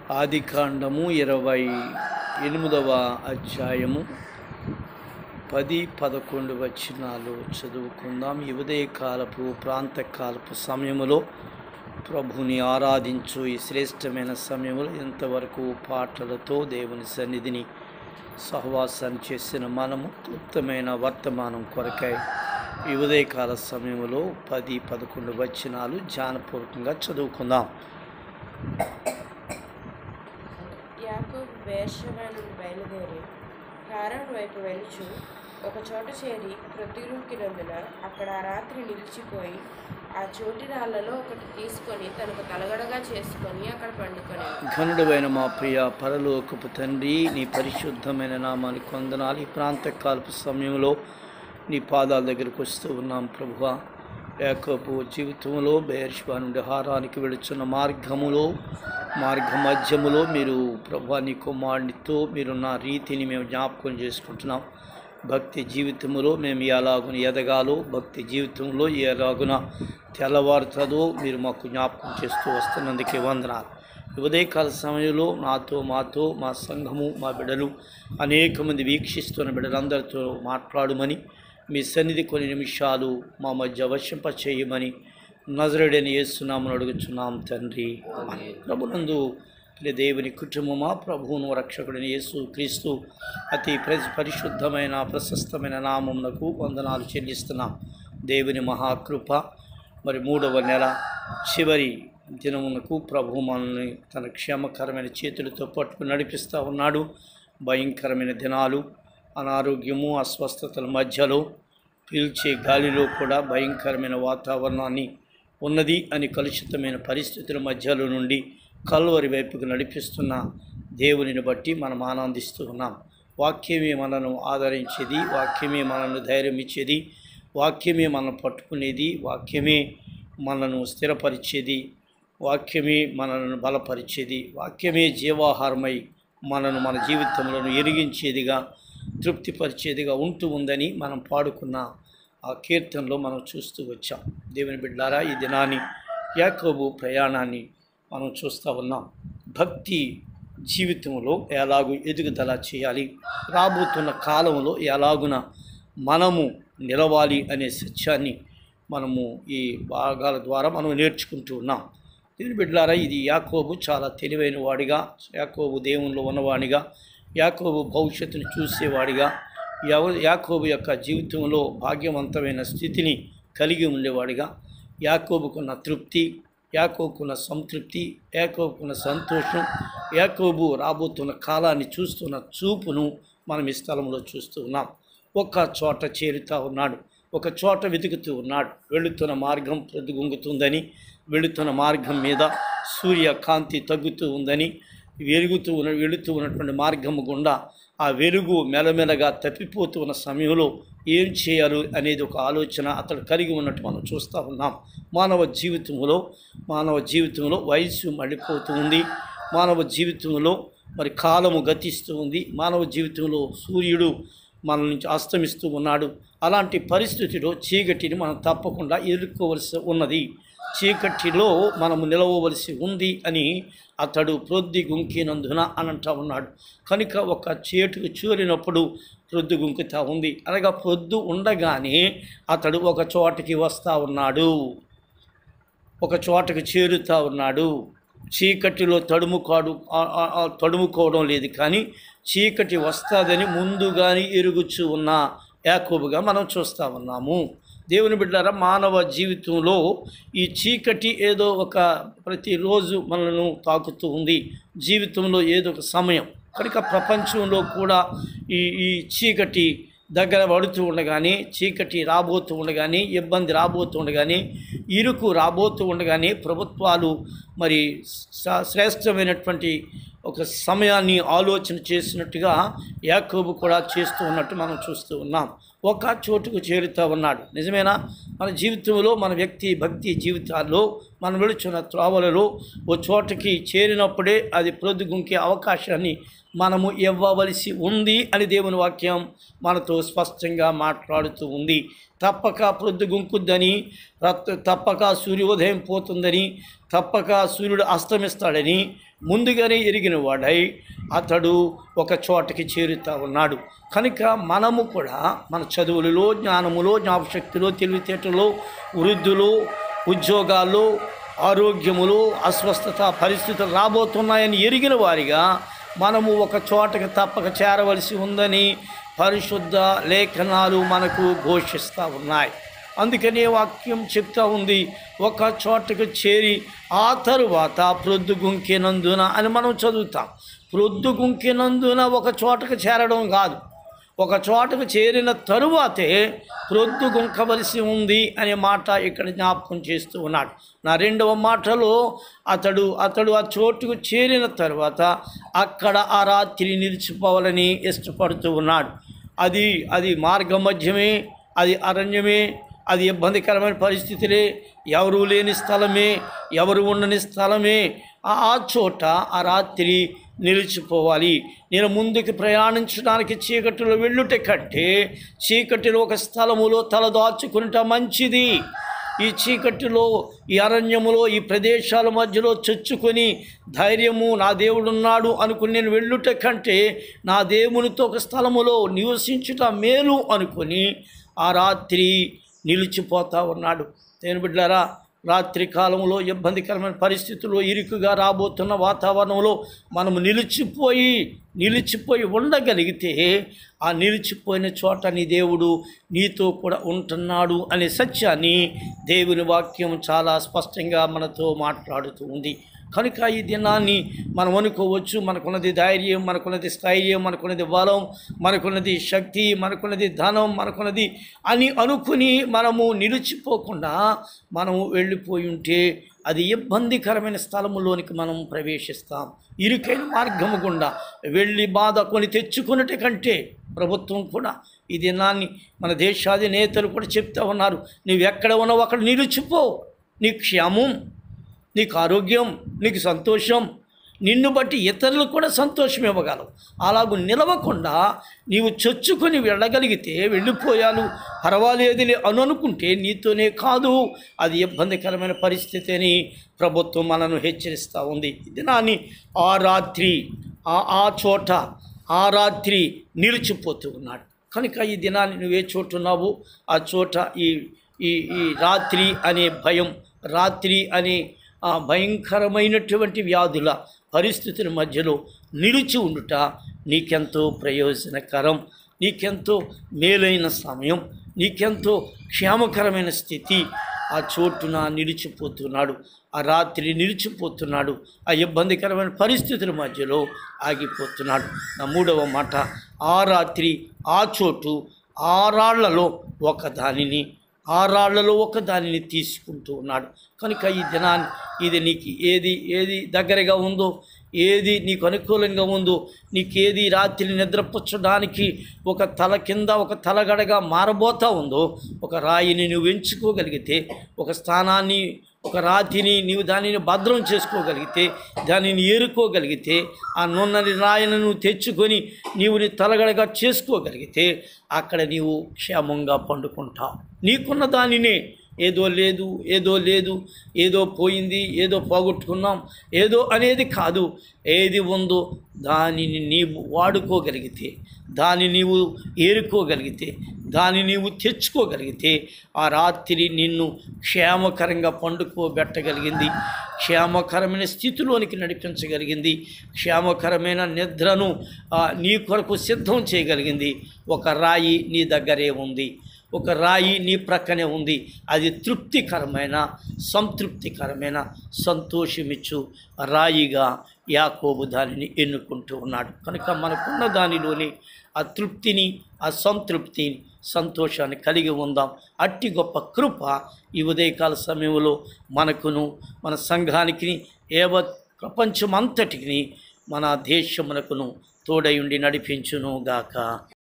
ఆదికాండము ఇరవై ఎనిమిదవ అధ్యాయము పది పదకొండు వచనాలు చదువుకుందాం ఈ ఉదయకాలపు ప్రాంతకాలపు సమయములో ప్రభుని ఆరాధించు ఈ శ్రేష్టమైన సమయంలో ఇంతవరకు పాటలతో దేవుని సన్నిధిని సహవాసాన్ని చేసిన మనము క్లుప్తమైన వర్తమానం కొరకై ఈ ఉదయకాల సమయంలో పది పదకొండు వచనాలు ధ్యానపూర్వకంగా చదువుకుందాం యాకోబు బెయేర్షెబా నుండి బయలుదేరి హారాన్ వైపు వెలుచు ఒక చోట చేరి ప్రొద్దుగుంకినందున అక్కడ ఆ రాత్రి నిలిచిపోయి ఆ చోటి రాళ్లలో ఒకటి తీసుకొని తనకు తలగడగా చేసుకొని అక్కడ పండుకొని ఘనుడైన మా ప్రియ పరలోకపు తండ్రి నీ పరిశుద్ధమైన నామానికి వందనాలు ఈ ప్రాంతకాలపు సమయంలో నీ పాదాల దగ్గరకు వస్తూ ఉన్నాం ప్రభువా యాకోబు జీవితంలో బేర్ష్వా నుండి హారానికి వెళుచున్న మార్గములో మార్గ మధ్యములో మీరు ప్రభా నీ కుమారునితో మీరున్న రీతిని మేము జ్ఞాపకం చేసుకుంటున్నాం భక్తి జీవితంలో మేము ఎలాగున ఎదగాలో భక్తి జీవితంలో ఎలాగున తెల్లవారుతుందో మీరు మాకు జ్ఞాపకం చేస్తూ వస్తున్నందుకే వందనాలు ఈ ఉదయకాల సమయంలో నాతో మాతో మా సంఘము మా బిడ్డలు అనేక మంది వీక్షిస్తున్న బిడ్డలందరితో మాట్లాడమని మీ సన్నిధి కొన్ని నిమిషాలు మా మధ్య వశంప చేయమని నజరుడని చేస్తున్నామని అడుగుచున్నాం తండ్రి ప్రభునందు ప్రియ దేవుని కుటుంబమా ప్రభువును రక్షకుడిని యేసు క్రీస్తు అతి ప్ర- పరిశుద్ధమైన ప్రశస్తమైన నామమునకు వందనాలు చెల్లిస్తున్నాం దేవుని మహాకృప మరి మూడవ నెల చివరి దినమునకు ప్రభు మనల్ని తన క్షేమకరమైన చేతులతో పట్టుకుని నడిపిస్తూ ఉన్నాడు భయంకరమైన దినాలు అనారోగ్యము అస్వస్థతల మధ్యలో పీల్చే గాలిలో కూడా భయంకరమైన వాతావరణాన్ని ఉన్నది అని కలుషితమైన పరిస్థితుల మధ్యలో నుండి కల్వరి వైపుకు నడిపిస్తున్న దేవునిని బట్టి మనం ఆనందిస్తూ ఉన్నాం వాక్యమే మనను ఆదరించేది వాక్యమే మనను ధైర్యం ఇచ్చేది వాక్యమే మనల్ని పట్టుకునేది వాక్యమే మనను స్థిరపరిచేది వాక్యమే మనలను బలపరిచేది వాక్యమే జీవాహారమై మనను మన జీవితంలో ఎరిగించేదిగా తృప్తిపరిచేదిగా ఉంటూ ఉందని మనం పాడుకున్న ఆ కీర్తనలో మనం చూస్తూ వచ్చాం దేవుని బిడ్డారా ఈ దినాన్ని యాకోబు ప్రయాణాన్ని మనం చూస్తూ ఉన్నాం భక్తి జీవితంలో ఎలాగూ ఎదుగుదల చేయాలి రాబోతున్న కాలంలో ఎలాగున మనము నిలవాలి అనే సత్యాన్ని మనము ఈ భాగాల ద్వారా మనం నేర్చుకుంటూ ఉన్నాం దీని బిడ్డలారా ఇది యాకోబు చాలా తెలివైన వాడిగా యాకోబు దేవునిలో ఉన్నవాడిగా యాకోబు భవిష్యత్తును చూసేవాడిగా యవ- యాకోబు యొక్క జీవితంలో భాగ్యవంతమైన స్థితిని కలిగి ఉండేవాడిగా యాకోబుకున్న తృప్తి యాకోబుకున్న సంతృప్తి యాకోబుకున్న సంతోషం యాకోబు రాబోతున్న కాలాన్ని చూస్తున్న చూపును మనం ఈ స్థలంలో చూస్తూ ఉన్నాం ఒక్క చోట చేరుతా ఉన్నాడు ఒక చోట వెతుకుతూ ఉన్నాడు వెళుతున్న మార్గం ప్రతిగుంగుతుందని వెళుతున్న మార్గం మీద సూర్య కాంతి తగ్గుతూ ఉందని వెలుగుతూ ఉన్న వెళుతూ ఉన్నటువంటి మార్గము గుండా ఆ వెలుగు మెలమెలగా తప్పిపోతూ ఉన్న సమయంలో ఏం చేయాలి అనేది ఒక ఆలోచన అతడు కలిగి ఉన్నట్టు మనం చూస్తూ ఉన్నాం మానవ జీవితంలో మానవ జీవితంలో వయస్సు మళ్ళీపోతూ ఉంది మానవ జీవితంలో మరి కాలము గతిస్తూ ఉంది మానవ జీవితంలో సూర్యుడు మన నుంచి అస్తమిస్తూ ఉన్నాడు అలాంటి పరిస్థితిలో చీకటిని మనం తప్పకుండా ఎదుర్కోవలసి ఉన్నది చీకటిలో మనము నిలవవలసి ఉంది అని అతడు ప్రొద్ది గుంకినందున అని అంటా ఉన్నాడు కనుక ఒక చేటుకు చూరినప్పుడు ప్రొద్దు గుంకుతా ఉంది అనగా ప్రొద్దు ఉండగానే అతడు ఒక చోటకి వస్తూ ఉన్నాడు ఒక చోటకు చేరుతా ఉన్నాడు చీకటిలో తడుముకాడు ఆ- ఆ- ఆ తడుముకోవడం లేదు కానీ చీకటి వస్తుందని ముందుగాని ఎరుగుచు ఉన్న యాకోబుగా మనం చూస్తూ ఉన్నాము దేవుని బిడ్డారా మానవ జీవితంలో ఈ చీకటి ఏదో ఒక ప్రతిరోజు మనను తాకుతూ ఉంది జీవితంలో ఏదో ఒక సమయం కనుక ప్రపంచంలో కూడా ఈ ఈ చీకటి దగ్గర పడుతూ ఉండగానే చీకటి రాబోతూ ఉండగానే ఇబ్బంది రాబోతూ ఉండగానే ఇరుకు రాబోతూ ఉండగానే ప్రభుత్వాలు మరి స- శ్రేష్టమైనటువంటి ఒక సమయాన్ని ఆలోచన చేసినట్టుగా యాకోబు కూడా చేస్తూ ఉన్నట్టు మనం చూస్తూ ఉన్నాం ఒక చోటుకు చేరుతూ ఉన్నాడు నిజమేనా మన జీవితంలో మన వ్యక్తి భక్తి జీవితాల్లో మనం వెళుచున్న త్రోవలలో ఓ చోటకి చేరినప్పుడే అది ప్రొద్దుగుంకే అవకాశాన్ని మనము ఇవ్వవలసి ఉంది అని దేవుని వాక్యం మనతో స్పష్టంగా మాట్లాడుతూ ఉంది తప్పక ప్రొద్దుగుంకుద్దని రత్- తప్పక సూర్యోదయం పోతుందని తప్పక సూర్యుడు అస్తమిస్తాడని ముందుగానే ఎరిగిన వాడై అతడు ఒక చోటకి చేరుతా ఉన్నాడు కనుక మనము కూడా మన చదువులలో జ్ఞానములో జ్ఞాపశక్తిలో తెలివితేటలో వృద్ధులు ఉద్యోగాల్లో ఆరోగ్యములో అస్వస్థత పరిస్థితులు రాబోతున్నాయని ఎరిగిన వారిగా మనము ఒక చోటకి తప్పక చేరవలసి ఉందని పరిశుద్ధ లేఖనాలు మనకు ఘోషిస్తూ ఉన్నాయి అందుకనే వాక్యం చెప్తా ఉంది ఒక చోటకు చేరి ఆ తరువాత ప్రొద్దుగుంకినందున అని మనం చదువుతాం ప్రొద్దుగుంకినందున ఒక చోటకు చేరడం కాదు ఒక చోటకు చేరిన తరువాతే ప్రొద్దుగుంకవలసి ఉంది అనే మాట ఇక్కడ జ్ఞాపకం చేస్తూ ఉన్నాడు నా రెండవ మాటలో అతడు అతడు ఆ చోటుకు చేరిన తర్వాత అక్కడ ఆ రాత్రి నిలిచిపోవాలని ఇష్టపడుతూ ఉన్నాడు అది అది మార్గ మధ్యమే అది అరణ్యమే అది ఇబ్బందికరమైన పరిస్థితులే ఎవరు లేని స్థలమే ఎవరు ఉండని స్థలమే ఆ ఆ చోట ఆ రాత్రి నిలిచిపోవాలి నేను ముందుకు ప్రయాణించడానికి చీకటిలో వెళ్ళుట కంటే చీకటిలో ఒక స్థలములో తలదాచుకునుట మంచిది ఈ చీకటిలో ఈ అరణ్యములో ఈ ప్రదేశాల మధ్యలో చొచ్చుకొని ధైర్యము నా దేవుడున్నాడు అనుకుని నేను వెళ్ళుట కంటే నా దేవునితో ఒక స్థలములో నివసించుట మేలు అనుకొని ఆ రాత్రి నిలిచిపోతా ఉన్నాడు నేను బిడ్డారా రాత్రి కాలంలో ఇబ్బందికరమైన పరిస్థితుల్లో ఇరుకుగా రాబోతున్న వాతావరణంలో మనము నిలిచిపోయి నిలిచిపోయి ఉండగలిగితే ఆ నిలిచిపోయిన చోట నీ దేవుడు నీతో కూడా ఉంటున్నాడు అనే సత్యాన్ని దేవుని వాక్యం చాలా స్పష్టంగా మనతో మాట్లాడుతూ ఉంది కనుక ఈ దినాన్ని మనం అనుకోవచ్చు మనకున్నది ధైర్యం మనకున్నది స్థైర్యం మనకున్నది బలం మనకున్నది శక్తి మనకున్నది ధనం మనకున్నది అని అనుకుని మనము నిలిచిపోకుండా మనము వెళ్ళిపోయి ఉంటే అది ఇబ్బందికరమైన స్థలములోనికి మనం ప్రవేశిస్తాం ఇరుకైన మార్గము గుండా వెళ్ళి బాధ కొని తెచ్చుకున్నట కంటే ప్రభుత్వం కూడా ఈ దినాన్ని మన దేశాధినేతలు కూడా చెప్తా ఉన్నారు నువ్వు ఎక్కడ ఉన్నావు అక్కడ నిలిచిపో నీ క్షేమం నీకు ఆరోగ్యం నీకు సంతోషం నిన్ను బట్టి ఇతరులకు కూడా సంతోషం ఇవ్వగలవు అలాగూ నిలవకుండా నీవు చొచ్చుకొని వెళ్ళగలిగితే వెళ్ళిపోయాను పర్వాలేదులే అని అనుకుంటే నీతోనే కాదు అది ఇబ్బందికరమైన పరిస్థితి అని ప్రభుత్వం మనను హెచ్చరిస్తూ ఉంది ఇది నాని ఆ రాత్రి ఆ ఆ చోట ఆ రాత్రి నిలిచిపోతూ ఉన్నాడు కనుక ఈ దినాన్ని నువ్వే చోటున్నావు ఆ చోట ఈ ఈ ఈ రాత్రి అనే భయం రాత్రి అనే ఆ భయంకరమైనటువంటి వ్యాధుల పరిస్థితుల మధ్యలో నిలిచి ఉండుట నీకెంతో ప్రయోజనకరం నీకెంతో మేలైన సమయం నీకెంతో క్షేమకరమైన స్థితి ఆ చోటున నిలిచిపోతున్నాడు ఆ రాత్రి నిలిచిపోతున్నాడు ఆ ఇబ్బందికరమైన పరిస్థితుల మధ్యలో ఆగిపోతున్నాడు నా మూడవ మాట ఆ రాత్రి ఆ చోటు ఆ రాళ్లలో ఒక దానిని ఆ రాళ్లలో ఒక దానిని తీసుకుంటూ ఉన్నాడు కనుక ఈ దినాన్ని ఇది నీకు ఏది ఏది దగ్గరగా ఉందో ఏది నీకు అనుకూలంగా ఉందో నీకేది రాత్రి నిద్రపుచ్చడానికి ఒక తల కింద ఒక తలగడగా మారబోతా ఉందో ఒక రాయిని నువ్వు ఎంచుకోగలిగితే ఒక స్థానాన్ని ఒక రాతిని నీవు దానిని భద్రం చేసుకోగలిగితే దానిని ఏరుకోగలిగితే ఆ నున్నని రాయిని నువ్వు తెచ్చుకొని నీవు నీ తలగడగా చేసుకోగలిగితే అక్కడ నీవు క్షేమంగా పండుకుంటావు నీకున్న దానినే ఏదో లేదు ఏదో లేదు ఏదో పోయింది ఏదో పోగొట్టుకున్నాం ఏదో అనేది కాదు ఏది ఉందో దానిని నీవు వాడుకోగలిగితే దాన్ని నీవు ఏరుకోగలిగితే దాన్ని నీవు తెచ్చుకోగలిగితే ఆ రాత్రి నిన్ను క్షేమకరంగా పండుకోబెట్టగలిగింది క్షేమకరమైన స్థితిలోనికి నడిపించగలిగింది క్షేమకరమైన నిద్రను ఆ, నీ కొరకు సిద్ధం చేయగలిగింది ఒక రాయి నీ దగ్గరే ఉంది ఒక రాయి నీ ప్రక్కనే ఉంది అది తృప్తికరమైన సంతృప్తికరమైన సంతోషమిచ్చు రాయిగా యాకోబు దానిని ఎన్నుకుంటూ ఉన్నాడు కనుక మనకున్న దానిలోని ఆ తృప్తిని ఆ సంతృప్తిని సంతోషాన్ని కలిగి ఉందాం అట్టి గొప్ప కృప ఈ ఉదయకాల సమయంలో మనకును మన సంఘానికి ఏవ ప్రపంచమంతటికి మన దేశమునకును తోడయుండి నడిపించును గాక